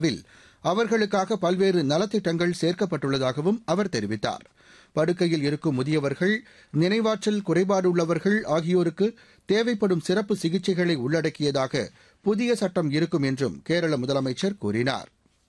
will அவர்களுக்காக பல்வேறு நலத்திட்டங்கள் சேர்க்கப்பட்டுள்ளதாகவும் அவர் தெரிவித்தார் படுக்கையில் இருக்கும் முதியவர்கள் நினைவாற்றல் குறைபாடு உள்ளவர்கள் ஆகியோருக்கு தேவைப்படும் சிறப்பு சிகிச்சைகளை உள்ளடக்கியதாக புதிய சட்டம் இருக்கும் என்றும் கேரள முதலமைச்சர் கூறினார்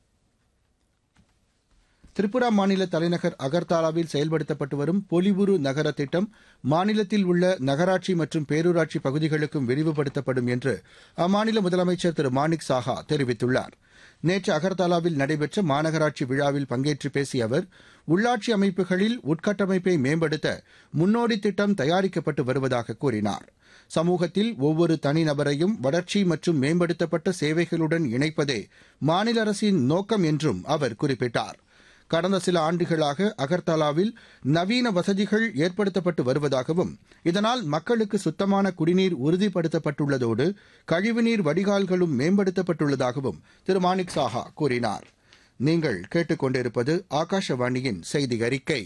திரிபுரா மாநில தலைநகர் அகர்தாலாவில் செயல்படுத்தப்பட்டு வரும் பொலிவுறு நகர திட்டம் மாநிலத்தில் உள்ள நகராட்சி மற்றும் பேரூராட்சி பகுதிகளுக்கும் விரிவுபடுத்தப்படும் என்று அம்மாநில முதலமைச்சர் திரு மாணிக் சாஹா தெரிவித்துள்ளார் நேற்று அகர்தாலாவில் நடைபெற்ற மாநகராட்சி விழாவில் பங்கேற்று பேசிய அவர் உள்ளாட்சி அமைப்புகளில் உட்கட்டமைப்பை மேம்படுத்த முன்னோடி திட்டம் தயாரிக்கப்பட்டு வருவதாக கூறினார் சமூகத்தில் ஒவ்வொரு தனிநபரையும் வளர்ச்சி மற்றும் மேம்படுத்தப்பட்ட சேவைகளுடன் இணைப்பதே மாநில அரசின் நோக்கம் என்றும் அவர் குறிப்பிட்டார் கடந்த சில ஆண்டுகளாக அகர்தலாவில் நவீன வசதிகள் ஏற்படுத்தப்பட்டு வருவதாகவும் இதனால் மக்களுக்கு சுத்தமான குடிநீர் உறுதிப்படுத்தப்பட்டுள்ளதோடு கழிவுநீர் வடிகால்களும் மேம்படுத்தப்பட்டுள்ளதாகவும் திரு மாணிக் சாஹா கூறினார் நீங்கள் கேட்டுக்கொண்டிருப்பது ஆகாஷவாணியின் செய்தி அறிக்கை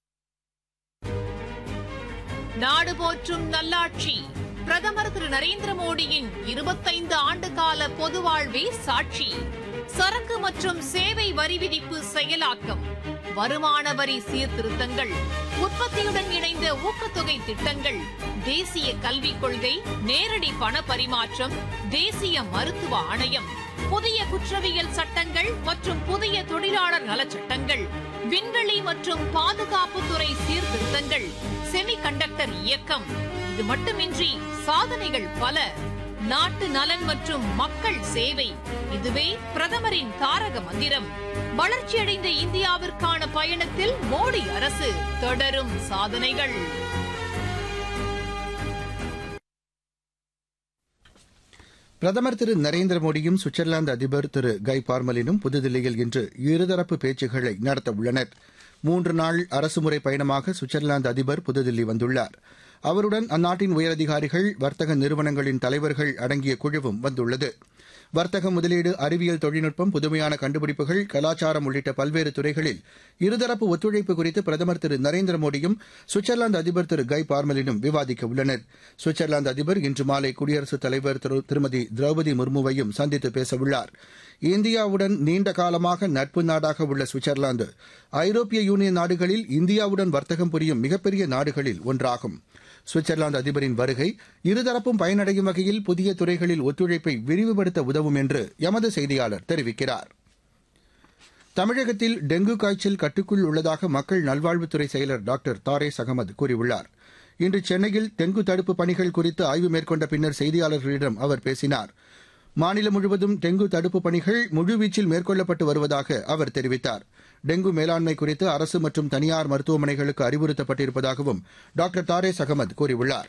நாடு போற்றும் நல்லாட்சி பிரதமர் திரு நரேந்திர மோடியின் இருபத்தைந்து ஆண்டு கால பொது வாழ்வே சாட்சி சரக்கு மற்றும் சேவை வரி விதிப்பு செயலாக்கம் வருமான வரி சீர்திருத்தங்கள் உற்பத்தியுடன் இணைந்த ஊக்கத்தொகை திட்டங்கள் தேசிய கல்விக் கொள்கை நேரடி பண பரிமாற்றம் தேசிய மருத்துவ ஆணையம் புதிய குற்றவியல் சட்டங்கள் மற்றும் புதிய தொழிலாளர் நலச்சட்டங்கள் விண்வெளி மற்றும் பாதுகாப்புத்துறை சீர்திருத்தங்கள் செமிகண்டக்டர் இயக்கம் இது மட்டுமின்றி சாதனைகள் பல நாட்டு நலன் மற்றும் மக்கள் சேவை இதுவே பிரதமரின் தாரக மந்திரம் வளர்ச்சியடைந்த இந்தியாவிற்கான பயணத்தில் மோடி அரசு தொடரும் சாதனைகள் பிரதமர் திரு நரேந்திர மோடியும் சுவிட்சர்லாந்து அதிபர் திரு கை பார்மலினும் புதுதில்லியில் இன்று இருதரப்பு பேச்சுக்களை நடத்தவுள்ளனர் மூன்று நாள் அரசுமுறை பயணமாக சுவிட்சர்லாந்து அதிபர் புதுதில்லி வந்துள்ளார் அவருடன் அந்நாட்டின் உயரதிகாரிகள் வர்த்தக நிறுவனங்களின் தலைவர்கள் அடங்கிய குழுவும் வந்துள்ளது வர்த்தகம் முதலீடு அறிவியல் தொழில்நுட்பம் புதுமையான கண்டுபிடிப்புகள் கலாச்சாரம் உள்ளிட்ட பல்வேறு துறைகளில் இருதரப்பு ஒத்துழைப்பு குறித்து பிரதமர் திரு நரேந்திர மோடியும் சுவிட்சர்லாந்து அதிபர் திரு கை பார்மலினும் விவாதிக்க உள்ளனர் சுவிட்சர்லாந்து அதிபர் இன்று மாலை குடியரசுத் தலைவர் திருமதி திரௌபதி முர்முவையும் சந்தித்து பேசவுள்ளார் இந்தியாவுடன் நீண்ட காலமாக நட்பு நாடாக உள்ள சுவிட்சர்லாந்து ஐரோப்பிய யூனியன் நாடுகளில் இந்தியாவுடன் வர்த்தகம் புரியும் மிகப்பெரிய நாடுகளில் ஒன்றாகும் சுவிட்சர்லாந்து அதிபரின் வருகை இருதரப்பும் பயனடையும் வகையில் புதிய துறைகளில் ஒத்துழைப்பை விரிவுபடுத்த உதவும் என்று எமது செய்தியாளர் தெரிவிக்கிறார் தமிழகத்தில் டெங்கு காய்ச்சல் கட்டுக்குள் உள்ளதாக மக்கள் நல்வாழ்வுத்துறை செயலர் டாக்டர் தாரேஸ் அகமது கூறியுள்ளார் இன்று சென்னையில் டெங்கு தடுப்பு பணிகள் குறித்து ஆய்வு மேற்கொண்ட பின்னர் செய்தியாளர்களிடம் அவர் பேசினார் மாநிலம் முழுவதும் டெங்கு தடுப்புப் பணிகள் முழுவீச்சில் மேற்கொள்ளப்பட்டு வருவதாக அவர் தெரிவித்தார் டெங்கு மேலாண்மை குறித்து அரசு மற்றும் தனியார் மருத்துவமனைகளுக்கு அறிவுறுத்தப்பட்டிருப்பதாகவும் டாக்டர் தாரேஸ் அகமது கூறியுள்ளார்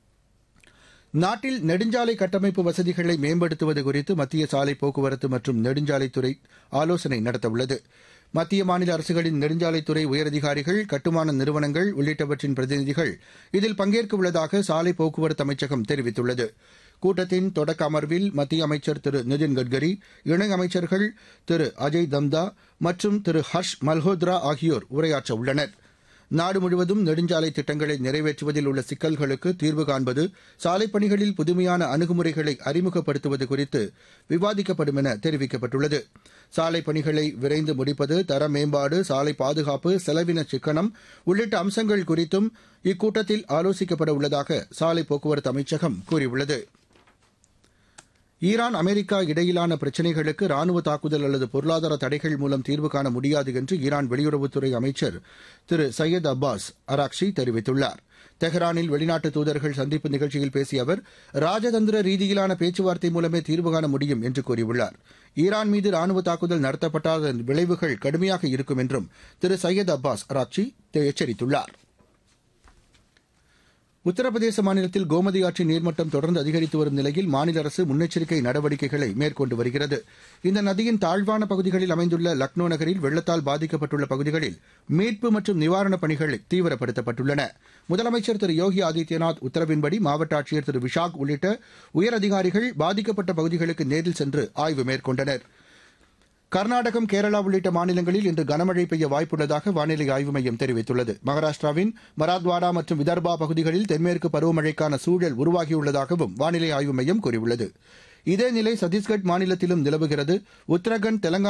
நாட்டில் நெடுஞ்சாலை கட்டமைப்பு வசதிகளை மேம்படுத்துவது குறித்து மத்திய சாலை போக்குவரத்து மற்றும் நெடுஞ்சாலைத்துறை ஆலோசனை நடத்தவுள்ளது மத்திய மாநில அரசுகளின் நெடுஞ்சாலைத்துறை உயரதிகாரிகள் கட்டுமான நிறுவனங்கள் உள்ளிட்டவற்றின் பிரதிநிதிகள் இதில் பங்கேற்க உள்ளதாக சாலை போக்குவரத்து அமைச்சகம் தெரிவித்துள்ளது கூட்டத்தின் தொடக்க அமர்வில் மத்திய அமைச்சர் திரு நிதின் கட்கரி இணை அமைச்சர்கள் திரு அஜய் தம்தா மற்றும் திரு ஹர்ஷ் மல்ஹோத்ரா ஆகியோர் உரையாற்ற உள்ளனர் நாடு முழுவதும் நெடுஞ்சாலை திட்டங்களை நிறைவேற்றுவதில் உள்ள சிக்கல்களுக்கு தீர்வு காண்பது சாலைப் பணிகளில் புதுமையான அணுகுமுறைகளை அறிமுகப்படுத்துவது குறித்து விவாதிக்கப்படும் என தெரிவிக்கப்பட்டுள்ளது சாலைப் பணிகளை விரைந்து முடிப்பது தர மேம்பாடு சாலை பாதுகாப்பு செலவின சிக்கனம் உள்ளிட்ட அம்சங்கள் குறித்தும் இக்கூட்டத்தில் ஆலோசிக்கப்பட உள்ளதாக சாலை போக்குவரத்து அமைச்சகம் கூறியுள்ளது ஈரான் அமெரிக்கா இடையிலான பிரச்சினைகளுக்கு ராணுவ தாக்குதல் அல்லது பொருளாதார தடைகள் மூலம் தீர்வு காண முடியாது என்று ஈரான் வெளியுறவுத்துறை அமைச்சர் திரு சையத் அப்பாஸ் அராக்ஷி தெரிவித்துள்ளார் தெஹ்ரானில் வெளிநாட்டு தூதர்கள் சந்திப்பு நிகழ்ச்சியில் பேசிய அவர் ராஜதந்திர ரீதியிலான பேச்சுவார்த்தை மூலமே தீர்வு காண முடியும் என்று கூறியுள்ளார் ஈரான் மீது ராணுவ தாக்குதல் நடத்தப்பட்டால் அதன் விளைவுகள் கடுமையாக இருக்கும் என்றும் திரு சையத் அப்பாஸ் அராக்ஷி எச்சரித்துள்ளார் உத்தரப்பிரதேச மாநிலத்தில் கோமதி ஆற்றின் நீர்மட்டம் தொடர்ந்து அதிகரித்து வரும் நிலையில் மாநில அரசு முன்னெச்சரிக்கை நடவடிக்கைகளை மேற்கொண்டு வருகிறது இந்த நதியின் தாழ்வான பகுதிகளில் அமைந்துள்ள லக்னோ நகரில் வெள்ளத்தால் பாதிக்கப்பட்டுள்ள பகுதிகளில் மீட்பு மற்றும் நிவாரணப் பணிகள் தீவிரப்படுத்தப்பட்டுள்ளன முதலமைச்சர் திரு யோகி ஆதித்யநாத் உத்தரவின்படி மாவட்ட ஆட்சியர் திரு விஷாக் உள்ளிட்ட உயரதிகாரிகள் பாதிக்கப்பட்ட பகுதிகளுக்கு நேரில் சென்று ஆய்வு மேற்கொண்டனர் கர்நாடகம் கேரளா உள்ளிட்ட மாநிலங்களில் இன்று கனமழை பெய்ய வாய்ப்புள்ளதாக வானிலை ஆய்வு மையம் தெரிவித்துள்ளது மகாராஷ்டிராவின் மராத்வாடா மற்றும் விதர்பா பகுதிகளில் தென்மேற்கு பருவமழைக்கான சூழல் உருவாகியுள்ளதாகவும் வானிலை ஆய்வு மையம் கூறியுள்ளது இதே நிலை சத்தீஸ்கட் மாநிலத்திலும் நிலவுகிறது உத்தரகண்ட் தெலங்கானா